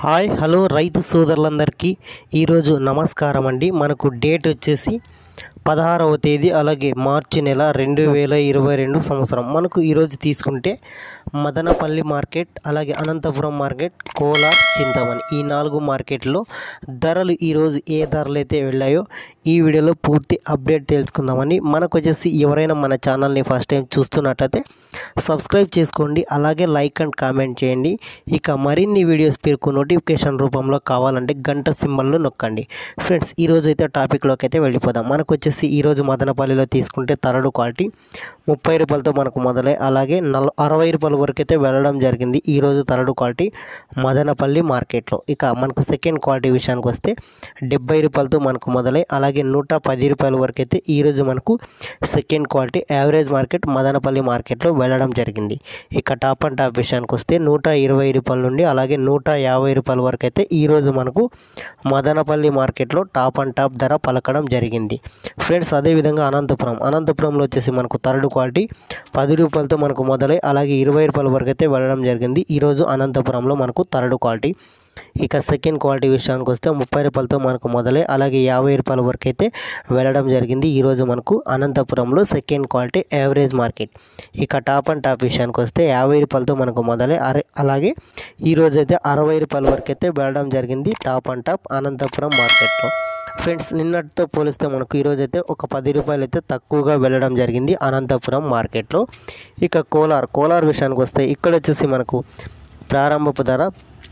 hi hello రైతు సోదరులందరికీ ఈరోజు నమస్కారం అండి మనకు డేట్ వచ్చేసి పదహారవ తేదీ అలాగే మార్చి నెల రెండు వేల ఇరవై రెండు సంవత్సరం మనకు ఈరోజు తీసుకుంటే మదనపల్లి మార్కెట్ అలాగే అనంతపురం మార్కెట్ కోలార్ చింతమని ఈ నాలుగు మార్కెట్లో ధరలు ఈరోజు ఏ ధరలు అయితే వెళ్ళాయో ఈ వీడియోలో పూర్తి అప్డేట్ తెలుసుకుందామని మనకు వచ్చేసి ఎవరైనా మన ఛానల్ని ఫస్ట్ టైం చూస్తున్నట్టయితే సబ్స్క్రైబ్ చేసుకోండి అలాగే లైక్ అండ్ కామెంట్ చేయండి ఇక మరిన్ని వీడియోస్ పేరుకు నోటిఫికేషన్ రూపంలో కావాలంటే గంట సింబల్ను నొక్కండి ఫ్రెండ్స్ ఈరోజు అయితే టాపిక్లోకి అయితే వెళ్ళిపోదాం మనకు వచ్చేసి ఈరోజు మదనపల్లిలో తీసుకుంటే తరడు క్వాలిటీ ముప్పై రూపాయలతో మనకు మొదలై అలాగే నల్ అరవై రూపాయల వరకు అయితే వెళ్ళడం జరిగింది ఈరోజు తరడు క్వాలిటీ మదనపల్లి మార్కెట్లో ఇక మనకు సెకండ్ క్వాలిటీ విషయానికి వస్తే డెబ్బై రూపాయలతో మనకు మొదలై అలాగే నూట పది రూపాయల వరకు అయితే ఈరోజు మనకు second quality average market Madanapalle మార్కెట్లో వెళ్ళడం జరిగింది ఇక టాప్ అండ్ టాప్ విషయానికి వస్తే నూట ఇరవై రూపాయల నుండి అలాగే నూట యాభై రూపాయల వరకు అయితే ఈరోజు మనకు మదనపల్లి మార్కెట్లో టాప్ అండ్ టాప్ ధర పలకడం జరిగింది ఫ్రెండ్స్ అదేవిధంగా అనంతపురం అనంతపురంలో వచ్చేసి మనకు థర్డ్ క్వాలిటీ పది రూపాయలతో మనకు మొదలై అలాగే ఇరవై రూపాయల వరకు అయితే వెళ్ళడం జరిగింది ఈరోజు అనంతపురంలో మనకు థర్డ్ క్వాలిటీ ఇక సెకండ్ క్వాలిటీ విషయానికి వస్తే ముప్పై రూపాయలతో మనకు మొదలై అలాగే యాభై రూపాయల వరకు అయితే వెళ్ళడం జరిగింది ఈరోజు మనకు అనంతపురంలో సెకండ్ క్వాలిటీ యావరేజ్ మార్కెట్ ఇక టాప్ అండ్ టాప్ విషయానికి వస్తే యాభై రూపాయలతో మనకు మొదలై అరే అలాగే ఈరోజు అయితే అరవై రూపాయల వరకు అయితే వెళ్ళడం జరిగింది టాప్ అండ్ టాప్ అనంతపురం మార్కెట్లో ఫ్రెండ్స్ నిన్నటితో పోలిస్తే మనకు ఈరోజు అయితే ఒక పది రూపాయలు అయితే తక్కువగా వెళ్ళడం జరిగింది అనంతపురం మార్కెట్లో ఇక కోలార్ కోలార్ విషయానికి వస్తే ఇక్కడ వచ్చేసి మనకు ప్రారంభపు ధర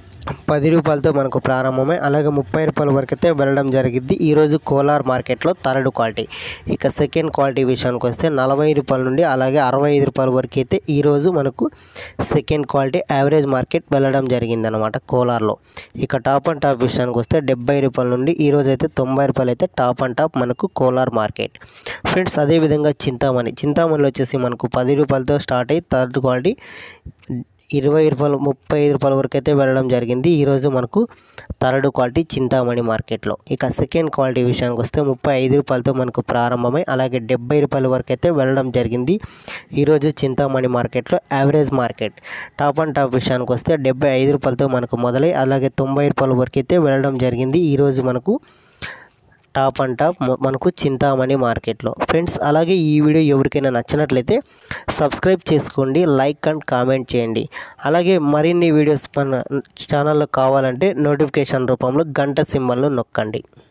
పది రూపాయలతో మనకు ప్రారంభమై అలాగే ముప్పై రూపాయల వరకు అయితే వెళ్ళడం జరిగింది ఈరోజు కోలార్ మార్కెట్లో థర్డ్ క్వాలిటీ ఇక సెకండ్ క్వాలిటీ విషయానికి వస్తే నలభై రూపాయల నుండి అలాగే అరవై ఐదు రూపాయల వరకు అయితే ఈరోజు మనకు సెకండ్ క్వాలిటీ యావరేజ్ మార్కెట్ వెళ్ళడం జరిగిందనమాట కోలార్లో ఇక టాప్ అండ్ టాప్ విషయానికి వస్తే డెబ్బై రూపాయల నుండి ఈరోజు అయితే తొంభై రూపాయలు అయితే టాప్ అండ్ టాప్ మనకు కోలార్ మార్కెట్ ఫ్రెండ్స్ అదేవిధంగా చింతామణి చింతామణిలో వచ్చేసి మనకు పది రూపాయలతో స్టార్ట్ అయ్యి థర్డ్ క్వాలిటీ ఇరవై రూపాయలు ముప్పై ఐదు రూపాయల వరకు అయితే వెళ్ళడం జరిగింది ఈరోజు మనకు థర్డ్ క్వాలిటీ చింతామణి మార్కెట్లో ఇక సెకండ్ క్వాలిటీ విషయానికి వస్తే ముప్పై ఐదు రూపాయలతో మనకు ప్రారంభమై అలాగే డెబ్బై రూపాయల వరకు అయితే వెళ్ళడం జరిగింది ఈరోజు చింతామణి మార్కెట్లో average market top and top విషయానికి వస్తే డెబ్బై ఐదు రూపాయలతో మనకు మొదలై అలాగే తొంభై రూపాయల వరకు అయితే వెళ్ళడం జరిగింది ఈరోజు మనకు టాప్ అండ్ టాప్ మ- మనకు చింతామణి మార్కెట్లో ఫ్రెండ్స్ అలాగే ఈ వీడియో ఎవరికైనా నచ్చినట్లయితే సబ్స్క్రైబ్ చేసుకోండి లైక్ అండ్ కామెంట్ చేయండి అలాగే మరిన్ని వీడియోస్ మన ఛానల్లో కావాలంటే నోటిఫికేషన్ రూపంలో గంట సింబల్ను నొక్కండి